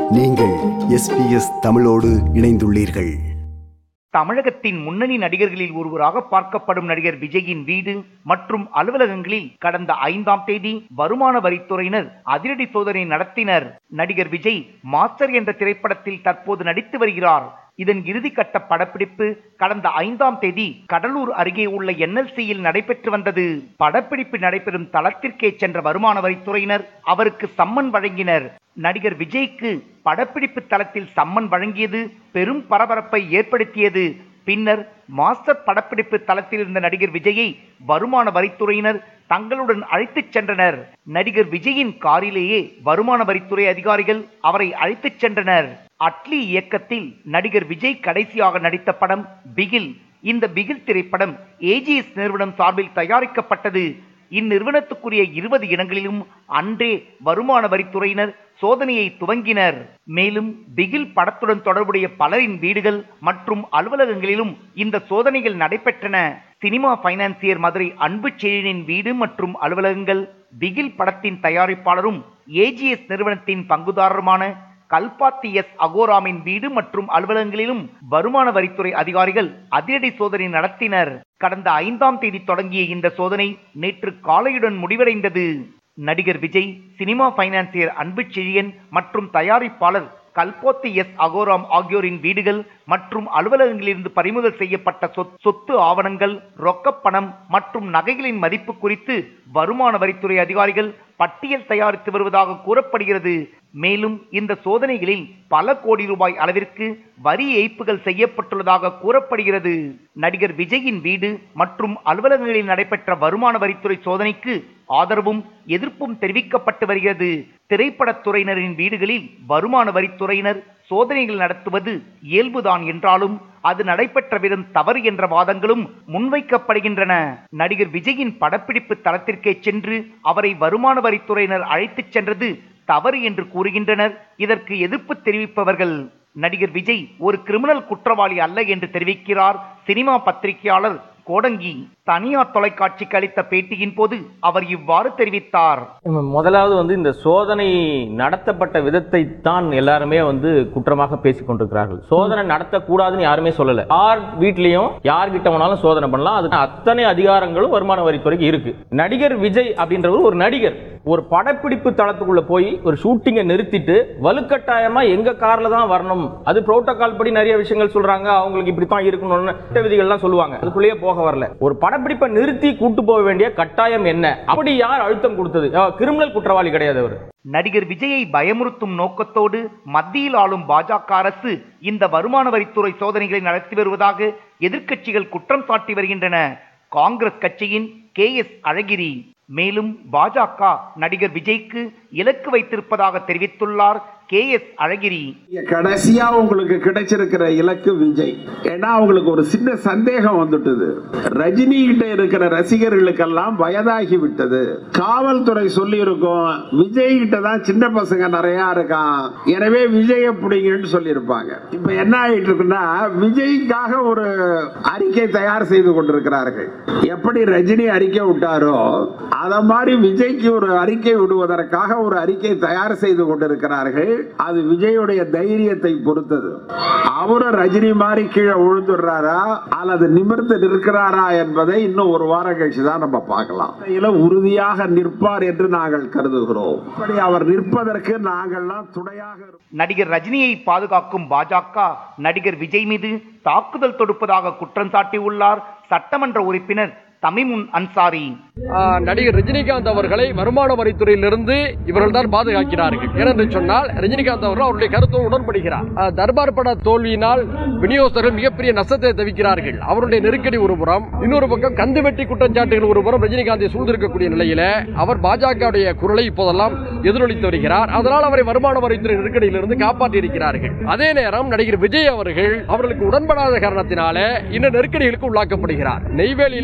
நீங்கள் எஸ்பிஎஸ் தமிழோடு இணைந்துள்ளீர்கள் தமிழகத்தின் முன்னணி நடிகர்களில் ஒருவராக பார்க்கப்படும் நடிகர் விஜயின் வீடு மற்றும் அலுவலகங்களில் கடந்த ஐந்தாம் தேதி வருமான வரித்துறையினர் அதிரடி சோதனை நடத்தினர் நடிகர் விஜய் மாஸ்டர் என்ற திரைப்படத்தில் தற்போது நடித்து வருகிறார் இதன் இறுதிக்கட்ட படப்பிடிப்பு கடந்த ஐந்தாம் தேதி கடலூர் அருகே உள்ள என்எல்சியில் நடைபெற்று வந்தது படப்பிடிப்பு நடைபெறும் தளத்திற்கே சென்ற வருமான வரித்துறையினர் அவருக்கு சம்மன் வழங்கினர் நடிகர் விஜய்க்கு படப்பிடிப்பு தளத்தில் சம்மன் வழங்கியது பெரும் பரபரப்பை ஏற்படுத்தியது பின்னர் மாஸ்டர் படப்பிடிப்பு தளத்தில் இருந்த நடிகர் விஜயை வருமான வரித்துறையினர் தங்களுடன் அழைத்துச் சென்றனர் நடிகர் விஜயின் காரிலேயே வருமான வரித்துறை அதிகாரிகள் அவரை அழைத்துச் சென்றனர் அட்லி இயக்கத்தில் நடிகர் விஜய் கடைசியாக நடித்த படம் பிகில் இந்த பிகில் திரைப்படம் ஏஜிஎஸ் நிறுவனம் சார்பில் தயாரிக்கப்பட்டது இந்நிறுவனத்துக்குரிய இருபது இடங்களிலும் அன்றே வருமான வரித்துறையினர் சோதனையை துவங்கினர் மேலும் பிகில் படத்துடன் தொடர்புடைய பலரின் வீடுகள் மற்றும் அலுவலகங்களிலும் இந்த சோதனைகள் நடைபெற்றன சினிமா பைனான்சியர் மதுரை அன்பு செழியனின் வீடு மற்றும் அலுவலகங்கள் பிகில் படத்தின் தயாரிப்பாளரும் ஏஜிஎஸ் நிறுவனத்தின் பங்குதாரருமான கல்பாத்தி எஸ் அகோராமின் வீடு மற்றும் அலுவலகங்களிலும் வருமான வரித்துறை அதிகாரிகள் அதிரடி சோதனை நடத்தினர் கடந்த ஐந்தாம் தேதி தொடங்கிய இந்த சோதனை நேற்று காலையுடன் முடிவடைந்தது நடிகர் விஜய் சினிமா பைனான்சியர் அன்பு செழியன் மற்றும் தயாரிப்பாளர் கல்போத்தி எஸ் அகோராம் ஆகியோரின் வீடுகள் மற்றும் அலுவலகங்களிலிருந்து பறிமுதல் செய்யப்பட்ட சொத்- சொத்து ஆவணங்கள் ரொக்கப்பணம் மற்றும் நகைகளின் மதிப்பு குறித்து வருமான வரித்துறை அதிகாரிகள் பட்டியல் தயாரித்து வருவதாக கூறப்படுகிறது மேலும் இந்த சோதனைகளில் பல கோடி ரூபாய் அளவிற்கு வரி ஏய்ப்புகள் செய்யப்பட்டுள்ளதாக கூறப்படுகிறது நடிகர் விஜயின் வீடு மற்றும் அலுவலகங்களில் நடைபெற்ற வருமான வரித்துறை சோதனைக்கு ஆதரவும் எதிர்ப்பும் தெரிவிக்கப்பட்டு வருகிறது திரைப்படத்துறையினரின் வீடுகளில் வருமான வரித்துறையினர் சோதனைகள் நடத்துவது இயல்புதான் என்றாலும் அது நடைபெற்ற விதம் தவறு என்ற வாதங்களும் முன்வைக்கப்படுகின்றன நடிகர் விஜயின் படப்பிடிப்பு தளத்திற்கே சென்று அவரை வருமான வரித்துறையினர் அழைத்துச் சென்றது தவறு என்று கூறுகின்றனர் இதற்கு எதிர்ப்பு தெரிவிப்பவர்கள் நடிகர் விஜய் ஒரு கிரிமினல் குற்றவாளி அல்ல என்று தெரிவிக்கிறார் சினிமா பத்திரிகையாளர் கோடங்கி தனியார் தொலைக்காட்சிக்கு அளித்த பேட்டியின் போது அவர் இவ்வாறு தெரிவித்தார் முதலாவது வந்து இந்த சோதனை நடத்தப்பட்ட விதத்தை தான் எல்லாருமே வந்து குற்றமாக பேசிக் கொண்டிருக்கிறார்கள் சோதனை நடத்தக்கூடாதுன்னு யாருமே சொல்லல யார் வீட்லயும் யார்கிட்ட வேணாலும் சோதனை பண்ணலாம் அது அத்தனை அதிகாரங்களும் வருமான வரித்துறைக்கு இருக்கு நடிகர் விஜய் அப்படின்றவர் ஒரு நடிகர் ஒரு படப்பிடிப்பு தளத்துக்குள்ள போய் ஒரு ஷூட்டிங்கை நிறுத்திட்டு வலுக்கட்டாயமா எங்க கார்ல தான் வரணும் அது புரோட்டோகால் படி நிறைய விஷயங்கள் சொல்றாங்க அவங்களுக்கு இப்படி தான் இருக்கணும்னு சட்ட விதிகள்லாம் சொல்லுவாங்க அதுக்குள்ளேயே போக வரல ஒரு படப்பிடிப்பை நிறுத்தி கூட்டு போக வேண்டிய கட்டாயம் என்ன அப்படி யார் அழுத்தம் கொடுத்தது கிரிமினல் குற்றவாளி கிடையாது அவர் நடிகர் விஜயை பயமுறுத்தும் நோக்கத்தோடு மத்தியில் ஆளும் பாஜக அரசு இந்த வருமான வரித்துறை சோதனைகளை நடத்தி வருவதாக எதிர்க்கட்சிகள் குற்றம் சாட்டி வருகின்றன காங்கிரஸ் கட்சியின் கே எஸ் அழகிரி மேலும் பாஜக நடிகர் விஜய்க்கு இலக்கு வைத்திருப்பதாக தெரிவித்துள்ளார் கே எஸ் அழகிரி இங்க கடைசியா உங்களுக்கு கிடைச்சிருக்கிற இலக்கு விஜய் ஏன்னா அவங்களுக்கு ஒரு சின்ன சந்தேகம் வந்துட்டது ரஜினி கிட்ட இருக்கிற ரசிகர்களுக்கெல்லாம் வயதாகி விட்டது காவல்துறை சொல்லி இருக்கும் விஜய் கிட்ட தான் சின்ன பசங்க நிறைய இருக்கான் எனவே விஜய் பிடிங்கன்னு சொல்லியிருப்பாங்க இப்ப என்ன ஆயிட்டு இருக்குன்னா விஜய்க்காக ஒரு அறிக்கை தயார் செய்து கொண்டிருக்கிறார்கள் எப்படி ரஜினி அறிக்கை விட்டாரோ அத மாதிரி விஜய்க்கு ஒரு அறிக்கை விடுவதற்காக ஒரு அறிக்கை தயார் செய்து கொண்டிருக்கிறார்கள் அது விஜயுடைய தைரியத்தை பொறுத்தது அவரும் ரஜினி மாதிரி கீழே விழுந்துடுறாரா அல்லது நிமிர்ந்து நிற்கிறாரா என்பதை இன்னும் ஒரு வாரம் கழிச்சு தான் நம்ம பார்க்கலாம் இதுல உறுதியாக நிற்பார் என்று நாங்கள் கருதுகிறோம் இப்படி அவர் நிற்பதற்கு நாங்கள்லாம் துணையாக இருப்போம். நடிகர் ரஜினியை பாதுகாக்கும் பாஜக நடிகர் விஜய் மீது தாக்குதல் தொடுப்பதாக குற்றம் சாட்டியுள்ளார் சட்டமன்ற உறுப்பினர் தமிமுன் அன்சாரி ஆஹ் நடிகர் ரஜினிகாந்த் அவர்களை வருமான வரித்துறையிலிருந்து இவர்கள் தான் பாதுகாக்கிறார்கள் ஏனென்று சொன்னால் ரஜினிகாந்த் அவர்கள் அவருடைய கருத்தோடு உடன்படுகிறார் ஆஹ் தர்பார் பட தோல்வியினால் விநியோகஸ்தர்கள் மிகப்பெரிய நஷ்டத்தை தவிக்கிறார்கள் அவருடைய நெருக்கடி ஒரு புறம் இன்னொரு பக்கம் கந்து வெட்டி குற்றச்சாட்டுகள் ஒரு புறம் ரஜினிகாந்தை சூழ்ந்திருக்கக்கூடிய நிலையில அவர் பாஜகவுடைய குரலை இப்போதெல்லாம் எதிரொலித்து வருகிறார் அதனால் அவரை வருமான வரித்துறை நெருக்கடியிலிருந்து காப்பாற்றி இருக்கிறார்கள் அதே நேரம் நடிகர் விஜய் அவர்கள் அவர்களுக்கு உடன்படாத காரணத்தினால இந்த நெருக்கடிகளுக்கு உள்ளாக்கப்படுகிறார் நெய்வேலியில ஷூட்டிங்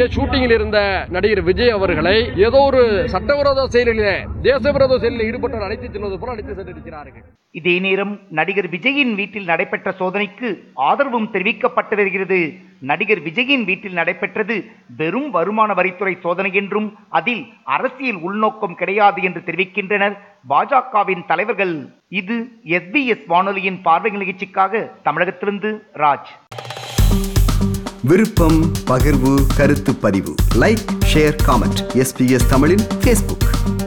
ரஜினியில் இருந்த நடிகர் விஜய் அவர்களை ஏதோ ஒரு சட்டவிரோத செயலிலே தேசவிரோத செயலில் ஈடுபட்டவர் அழைத்து செல்வது போல அழைத்து சென்றிருக்கிறார்கள் இதே நேரம் நடிகர் விஜயின் வீட்டில் நடைபெற்ற சோதனைக்கு ஆதரவும் தெரிவிக்கப்பட்டு வருகிறது நடிகர் விஜயின் வீட்டில் நடைபெற்றது வெறும் வருமான வரித்துறை சோதனை என்றும் அதில் அரசியல் உள்நோக்கம் கிடையாது என்று தெரிவிக்கின்றனர் பாஜகவின் தலைவர்கள் இது எஸ்பிஎஸ் வானொலியின் பார்வை நிகழ்ச்சிக்காக தமிழகத்திலிருந்து ராஜ் விருப்பம் பகிர்வு கருத்து பதிவு லைக் ஷேர் காமெண்ட் எஸ்பிஎஸ் தமிழின் ஃபேஸ்புக்